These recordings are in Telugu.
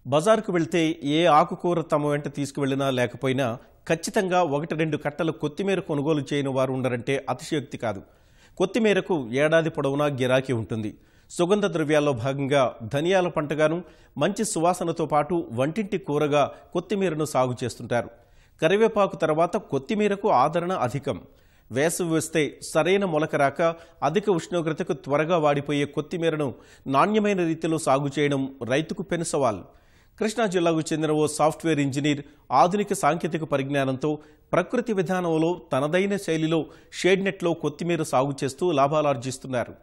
బజారుకు వెళ్తే ఏ ఆకుకూర తమ వెంట తీసుకువెళ్ళినా లేకపోయినా ఖచ్చితంగా ఒకటి రెండు కట్టలు కొత్తిమీర కొనుగోలు చేయని వారు ఉండరంటే అతిశయోక్తి కాదు కొత్తిమీరకు ఏడాది పొడవునా గిరాకీ ఉంటుంది సుగంధ ద్రవ్యాల్లో భాగంగా ధనియాల పంటగాను మంచి సువాసనతో పాటు వంటింటి కూరగా కొత్తిమీరను సాగు చేస్తుంటారు కరివేపాకు తర్వాత కొత్తిమీరకు ఆదరణ అధికం వేసవి వస్తే సరైన మొలక రాక అధిక ఉష్ణోగ్రతకు త్వరగా వాడిపోయే కొత్తిమీరను నాణ్యమైన రీతిలో సాగు చేయడం రైతుకు పెను సవాల్ కృష్ణా జిల్లాకు చెందిన ఓ సాఫ్ట్వేర్ ఇంజనీర్ ఆధునిక సాంకేతిక పరిజ్ఞానంతో ప్రకృతి విధానంలో తనదైన శైలిలో షేడ్ నెట్లో కొత్తిమీర సాగు చేస్తూ లాభాలార్జిస్తున్నారు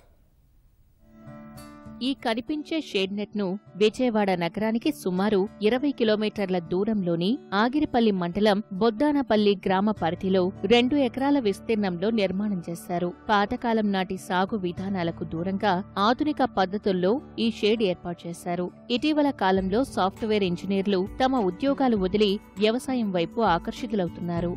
ఈ కనిపించే షేడ్ నెట్ ను విజయవాడ నగరానికి సుమారు ఇరవై కిలోమీటర్ల దూరంలోని ఆగిరిపల్లి మండలం బొద్దానపల్లి గ్రామ పరిధిలో రెండు ఎకరాల విస్తీర్ణంలో నిర్మాణం చేశారు పాతకాలం నాటి సాగు విధానాలకు దూరంగా ఆధునిక పద్ధతుల్లో ఈ షేడ్ ఏర్పాటు చేశారు ఇటీవల కాలంలో సాఫ్ట్వేర్ ఇంజనీర్లు తమ ఉద్యోగాలు వదిలి వ్యవసాయం వైపు ఆకర్షితులవుతున్నారు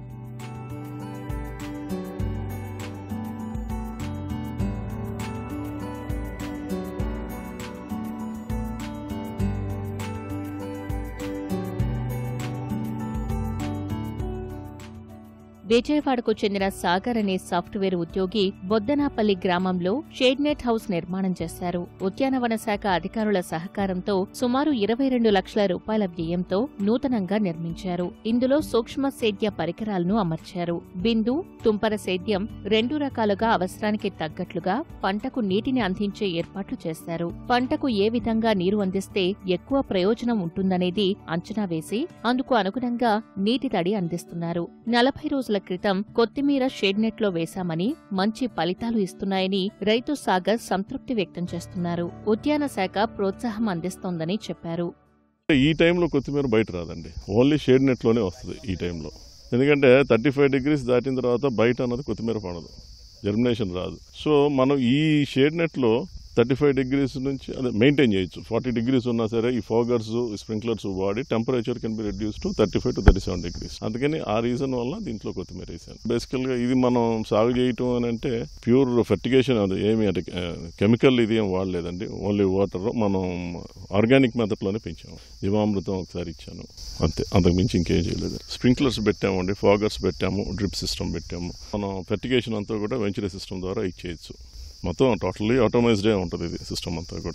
విజయవాడకు చెందిన సాగర్ అనే సాఫ్ట్వేర్ ఉద్యోగి బొద్దనాపల్లి గ్రామంలో షేడ్ నెట్ హౌస్ నిర్మాణం చేశారు ఉద్యానవన శాఖ అధికారుల సహకారంతో సుమారు ఇరవై రెండు లక్షల రూపాయల వ్యయంతో నూతనంగా నిర్మించారు ఇందులో సూక్ష్మ సేద్య పరికరాలను అమర్చారు బిందు తుంపర సేద్యం రెండు రకాలుగా అవసరానికి తగ్గట్లుగా పంటకు నీటిని అందించే ఏర్పాట్లు చేశారు పంటకు ఏ విధంగా నీరు అందిస్తే ఎక్కువ ప్రయోజనం ఉంటుందనేది అంచనా వేసి అందుకు అనుగుణంగా నీటి తడి అందిస్తున్నారు నలభై రోజుల క్రితం కొత్తిమీర షేడ్ నెట్ లో వేశామని మంచి ఫలితాలు ఇస్తున్నాయని రైతు సాగర్ సంతృప్తి వ్యక్తం చేస్తున్నారు ఉద్యాన శాఖ ప్రోత్సాహం అందిస్తోందని చెప్పారు ఈ టైంలో కొత్తిమీర బయట రాదండి ఓన్లీ షేడ్ నెట్లోనే వస్తుంది ఈ టైంలో ఎందుకంటే థర్టీ ఫైవ్ డిగ్రీస్ దాటిన తర్వాత బయట అన్నది కొత్తిమీర పడదు జర్మినేషన్ రాదు సో మనం ఈ షేడ్ నెట్లో థర్టీ ఫైవ్ డిగ్రీస్ నుంచి అదే మెయింటైన్ చేయొచ్చు ఫార్టీ డిగ్రీస్ ఉన్నా సరే ఈ ఫోగర్స్ స్ప్రింక్లర్స్ వాడి temperature can be reduce to thirty five to thirty seven degrees అందుకని ఆ రీజన్ వల్ల దీంట్లో కొత్తిమీర వేసాను బేసికల్గా ఇది మనం సాగు చేయటం అని అంటే ప్యూర్ ఫెర్టిగేషన్ అది ఏమి అంటే కెమికల్ ఇది ఏం వాడలేదండి ఓన్లీ వాటర్ మనం ఆర్గానిక్ మెథడ్లోనే పెంచాము జీవామృతం ఒకసారి ఇచ్చాను అంతే అంతకు మించి ఇంకేం చేయలేదు స్ప్రింక్లర్స్ పెట్టామండి ఫాగర్స్ పెట్టాము డ్రిప్ సిస్టమ్ పెట్టాము మనం ఫెర్టిగేషన్ అంతా కూడా వెంచరీ సిస్టమ్ ద్వారా ఇచ్చేయచ్చు మొత్తం టోటల్లీ ఆటోమైజ్డే ఉంటుంది ఇది సిస్టమ్ అంతా కూడా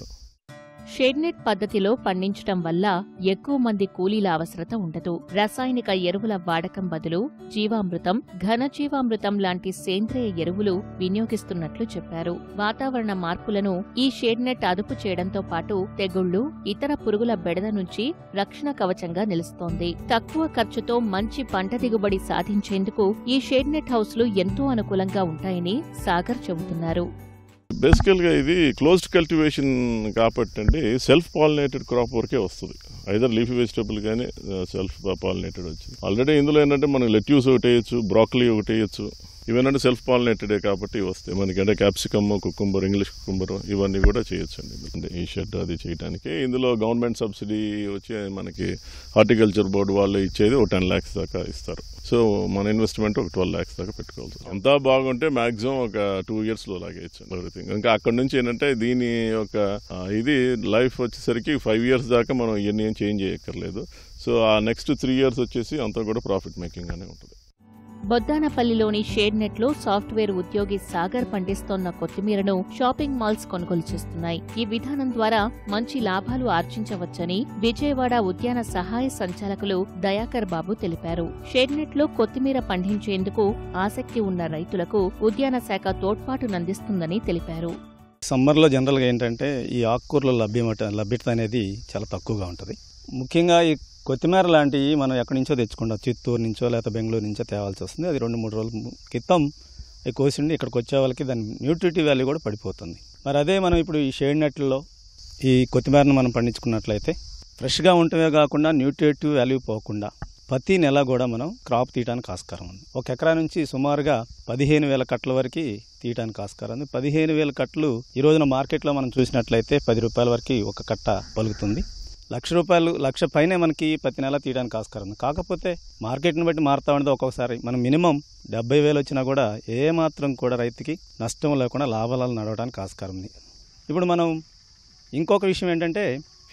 షేడ్ నెట్ పద్ధతిలో పండించటం వల్ల ఎక్కువ మంది కూలీల అవసరత ఉండదు రసాయనిక ఎరువుల వాడకం బదులు జీవామృతం ఘనజీవామృతం లాంటి సేంద్రియ ఎరువులు వినియోగిస్తున్నట్లు చెప్పారు వాతావరణ మార్పులను ఈ షేడ్ నెట్ అదుపు చేయడంతో పాటు తెగుళ్లు ఇతర పురుగుల బెడద నుంచి రక్షణ కవచంగా నిలుస్తోంది తక్కువ ఖర్చుతో మంచి పంట దిగుబడి సాధించేందుకు ఈ షేడ్ నెట్ హౌస్లు ఎంతో అనుకూలంగా ఉంటాయని సాగర్ చెబుతున్నారు బేసికల్గా ఇది క్లోజ్డ్ కల్టివేషన్ కాబట్టి అండి సెల్ఫ్ పాలినేటెడ్ క్రాప్ వరకే వస్తుంది ఐదర్ లీఫీ వెజిటబుల్ కానీ సెల్ఫ్ పాలినేటెడ్ వచ్చింది ఆల్రెడీ ఇందులో ఏంటంటే మనకి లెట్యూస్ ఒకటి వేయచ్చు బ్రాకలీ ఒకటి వేయచ్చు ఇవేంటంటే సెల్ఫ్ పాలినేటెడే కాబట్టి వస్తాయి మనకి అంటే క్యాప్సికమ్ కుకుంబర్ ఇంగ్లీష్ కుకుంబర్ ఇవన్నీ కూడా చేయొచ్చండి అంటే ఈ షెడ్ అది చేయడానికి ఇందులో గవర్నమెంట్ సబ్సిడీ వచ్చి మనకి హార్టికల్చర్ బోర్డు వాళ్ళు ఇచ్చేది ఒక టెన్ ల్యాక్స్ దాకా ఇస్తారు సో మన ఇన్వెస్ట్మెంట్ ఒక ట్వెల్వ్ ల్యాక్స్ దాకా పెట్టుకోవాల్సి అంతా బాగుంటే మాక్సిమం ఒక టూ ఇయర్స్ లో లాగేయచ్చు ఎవ్రీథింగ్ ఇంకా అక్కడ నుంచి ఏంటంటే దీని ఒక ఆ, ఇది లైఫ్ వచ్చేసరికి ఫైవ్ ఇయర్స్ దాకా మనం ఇవన్నీ ఏం చేంజ్ చేయక్కర్లేదు సో ఆ నెక్స్ట్ త్రీ ఇయర్స్ వచ్చేసి అంతా కూడా ప్రాఫిట్ మేకింగ్ గానే ఉంటుంది బొద్దానపల్లిలోని షేడ్ నెట్ లో సాఫ్ట్వేర్ ఉద్యోగి సాగర్ పండిస్తోన్న కొత్తిమీరను షాపింగ్ మాల్స్ కొనుగోలు చేస్తున్నాయి ఈ విధానం ద్వారా మంచి లాభాలు ఆర్జించవచ్చని విజయవాడ ఉద్యాన సహాయ సంచాలకులు దయాకర్ బాబు తెలిపారు షేడ్ నెట్ లో కొత్తిమీర పండించేందుకు ఆసక్తి ఉన్న రైతులకు ఉద్యాన శాఖ తోడ్పాటునందిస్తుందని తెలిపారు సమ్మర్లో జనరల్గా ఏంటంటే ఈ ఆకుకూరల లభ్యమట లభ్యత అనేది చాలా తక్కువగా ఉంటుంది ముఖ్యంగా ఈ కొత్తిమీర లాంటివి మనం ఎక్కడి నుంచో తెచ్చుకుంటాం చిత్తూరు నుంచో లేకపోతే బెంగళూరు నుంచో తేవాల్సి వస్తుంది అది రెండు మూడు రోజుల ము- క్రితం అవి కోసిండి ఇక్కడికి వచ్చే వాళ్ళకి దాని న్యూట్రిటివ్ వాల్యూ కూడా పడిపోతుంది మరి అదే మనం ఇప్పుడు ఈ షేడ్ నెట్లలో ఈ కొత్తిమీరను మనం పండించుకున్నట్లయితే ఫ్రెష్గా ఉండటమే కాకుండా న్యూట్రిటివ్ వాల్యూ పోకుండా ప్రతి నెల కూడా మనం క్రాప్ తీయడానికి ఆస్కారం ఉంది ఒక ఎకరా నుంచి సుమారుగా పదిహేను వేల కట్టల వరకు తీయడానికి ఆస్కారం ఉంది పదిహేను వేల కట్టలు ఈ రోజున మార్కెట్లో మనం చూసినట్లయితే పది రూపాయల వరకు ఒక కట్ట పలుకుతుంది లక్ష రూపాయలు లక్ష పైనే మనకి ప్రతి నెల తీయడానికి ఆస్కారం ఉంది కాకపోతే మార్కెట్ని బట్టి మారుతా ఉండదు ఒక్కొక్కసారి మనం మినిమం డెబ్బై వేలు వచ్చినా కూడా ఏ మాత్రం కూడా రైతుకి నష్టం లేకుండా లాభాలు నడవడానికి ఆస్కారం ఉంది ఇప్పుడు మనం ఇంకొక విషయం ఏంటంటే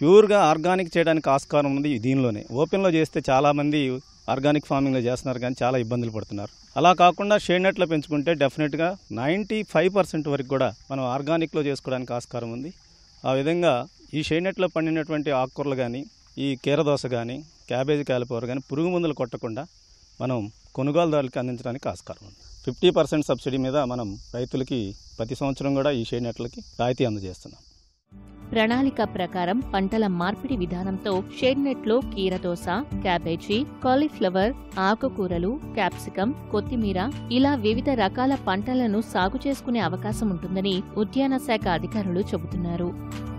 ప్యూర్గా ఆర్గానిక్ చేయడానికి ఆస్కారం ఉంది దీనిలోనే ఓపెన్లో చేస్తే చాలామంది ఆర్గానిక్ ఫార్మింగ్లో చేస్తున్నారు కానీ చాలా ఇబ్బందులు పడుతున్నారు అలా కాకుండా షేడ్ నెట్లో పెంచుకుంటే డెఫినెట్గా నైంటీ ఫైవ్ పర్సెంట్ వరకు కూడా మనం ఆర్గానిక్లో చేసుకోవడానికి ఆస్కారం ఉంది ఆ విధంగా ఈ షేడ్ నెట్లో పండినటువంటి ఆకుకూరలు కానీ ఈ కీరదోస కానీ క్యాబేజీ క్యాలిఫ్లవర్ కానీ పురుగు మందులు కొట్టకుండా మనం కొనుగోలుదారులకి అందించడానికి ఆస్కారం ఉంది ఫిఫ్టీ పర్సెంట్ సబ్సిడీ మీద మనం రైతులకి ప్రతి సంవత్సరం కూడా ఈ షేడ్ నెట్లకి రాయితీ అందజేస్తున్నాం ప్రణాళిక ప్రకారం పంటల మార్పిడి విధానంతో షేడ్ నెట్లో కీరదోస క్యాబేజీ కాలీఫ్లవర్ ఆకుకూరలు క్యాప్సికం కొత్తిమీర ఇలా వివిధ రకాల పంటలను సాగు చేసుకునే అవకాశం ఉంటుందని ఉద్యాన శాఖ అధికారులు చెబుతున్నారు